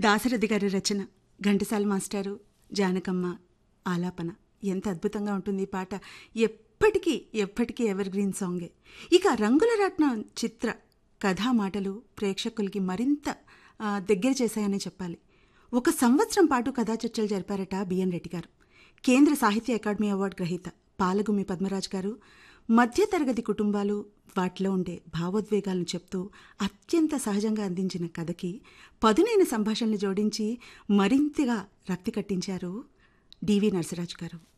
దాశరథి గారి రచన ఘంటసాల మాస్టారు జానకమ్మ ఆలాపన ఎంత అద్భుతంగా ఉంటుంది ఈ పాట ఎప్పటికీ ఎప్పటికీ ఎవర్ గ్రీన్ సాంగే ఇక రంగుల రత్నం చిత్ర కథా మాటలు ప్రేక్షకులకి మరింత ఆ, దగ్గర చేశాయనే చెప్పాలి ఒక సంవత్సరం పాటు కథా చర్చలు జరిపారట బిఎన్ రెడ్డి గారు కేంద్ర సాహిత్య అకాడమీ అవార్డు గ్రహీత పాలగుమి పద్మరాజ్ గారు మధ్యతరగతి కుటుంబాలు వాటిలో ఉండే భావోద్వేగాలను చెప్తూ అత్యంత సహజంగా అందించిన కథకి పదునైన సంభాషణలు జోడించి మరింతగా రక్తి కట్టించారు డివి నరసరాజు గారు